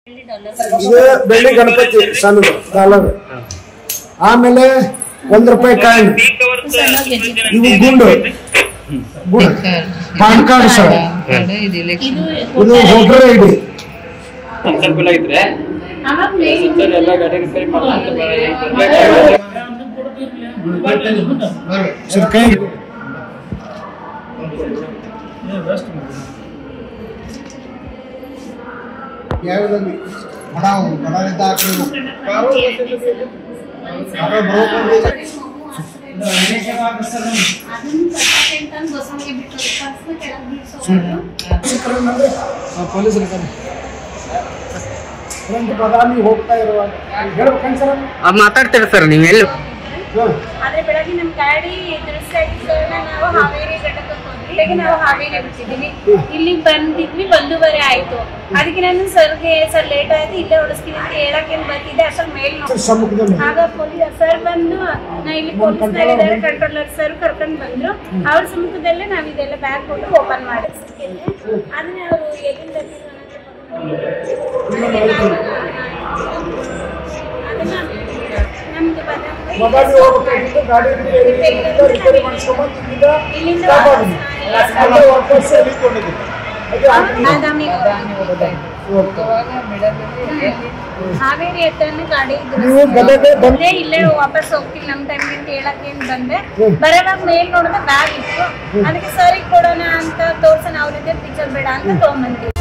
ಇದು ಬೆಳ್ಳಿ ಗಣಪತಿ ಸಣ್ಣದು ಡಾಲರ್ ಆಮೇಲೆ ಒಂದ್ ರೂಪಾಯಿ ಕಾಯಿನ್ ಇವು ಗುಂಡು ಗುಂಡು ಪಾನ್ ಕಾರ್ಡ್ ಸರ್ ಇದು ಎಲೆಕ್ಷನ್ ಇದು ವೋಟರ್ ಐ ಡಿ ಅನುಕೂಲ ಇದ್ರೆ ಎಲ್ಲ ಗಾಡಿ ರಿಪೇರಿ ಸರ್ ಕೈ ಯಾವ್ದಲ್ಲಿ ಬಡಾವು ಬಡವಿದ್ದ ಪೊಲೀಸರು ಫ್ರಂಟ್ ಬದಾಮಿ ಹೋಗ್ತಾ ಇರುವಾಗ ಹೇಳ್ಬೇಕಂತ ಸರ್ ಮಾತಾಡ್ತೀರ ಸರ್ ನೀವು ಎಲ್ಲಿ ಆದ್ರೆ ಬೆಳಗ್ಗೆ ನಮ್ ಗಾಡಿ ತಿಳಿಸ್ತಾ ನಾವು ಹಾವೇರಿ ಘಟಕಕ್ಕೆ ಹೋದ್ವಿ ಬೆಳಗ್ಗೆ ನಾವು ಹಾವೇರಿ ಬಿಟ್ಟಿದೀವಿ ಇಲ್ಲಿ ಬಂದಿದ್ವಿ ಒಂದೂವರೆ ಆಯ್ತು ಅದಕ್ಕೆ ನಾನು ಸರ್ಗೆ ಸರ್ ಲೇಟ್ ಆಯ್ತು ಇಲ್ಲೇ ಉಳಿಸ್ತೀನಿ ಅಂತ ಹೇಳಕ್ ಏನ್ ಬರ್ತಿದ್ದೆ ಅಷ್ಟೊಂದು ಮೇಲ್ ನೋಡಿ ಸಮ್ಮುಖದಲ್ಲಿ ಆಗ ಪೊಲೀಸ್ ಸರ್ ಬಂದು ನಾ ಇಲ್ಲಿ ಪೊಲೀಸ್ ಇದ್ದಾರೆ ಕಂಟ್ರೋಲರ್ ಸರ್ ಕರ್ಕೊಂಡ್ ಬಂದ್ರು ಅವ್ರ ಸಮ್ಮುಖದಲ್ಲೇ ನಾವ್ ಇದೆಲ್ಲ ಬ್ಯಾಗ್ ಕೊಟ್ಟು ಓಪನ್ ಮಾಡಿಸ್ತೀವಿ ಅದನ್ನ ಅವರು ಎಲ್ಲಿಂದ ಅದನ್ನ ನಮ್ದು ಬದಾಮಿ ಬದಾಮಿ ಹೋಗ್ಬೇಕಾಗಿತ್ತು ಗಾಡಿ ರಿಪೇರಿ ರಿಪೇರಿ ಮಾಡಿಸ್ಕೊಂಬಂದು ಇಲ್ಲಿಂದ ಇಲ್ಲಿಂದ ಸ್ಟಾಪ್ ಆಗಿದೆ ಅಲ್ಲೇ ವಾಪಸ್ ಎಲ್ಲಿಕೊಂಡಿದ್ದು ಅದೇ ಆ- ಬಾದಾಮಿ ಓಕೆ. ಅವಾಗ ಮಿಡಲಲ್ಲಿ ಎಲ್ಲಿ ಹಾವೇರಿ ಹತ್ರನೇ ಗಾಡಿ ಇದ್ರು. ನೀವು ಗದಗ ಬಂದ್ ಬಂದೆ ಇಲ್ಲೇ ವಾಪಸ್ ಹೋಗ್ತಿಲ್ಲ ನಮ್ ಟೈಮ್ ಅಂತ ಹೇಳಕ್ ಏನ್ ಬಂದೆ ಬರೋವಾಗ ಮೇಲ್ ನೋಡಿದ್ರೆ ಬ್ಯಾಗ್ ಇತ್ತು ಅದಕ್ಕೆ ಸರಿ ಕೊಡೋಣ ಅಂತ ತೋರ್ಸೋಣ ಅವ್ರಿದ್ದೆ ಪಿಕ್ಚರ್ ಬೇಡ ಅಂತ ತಗೊಂಬಂದ್ವಿ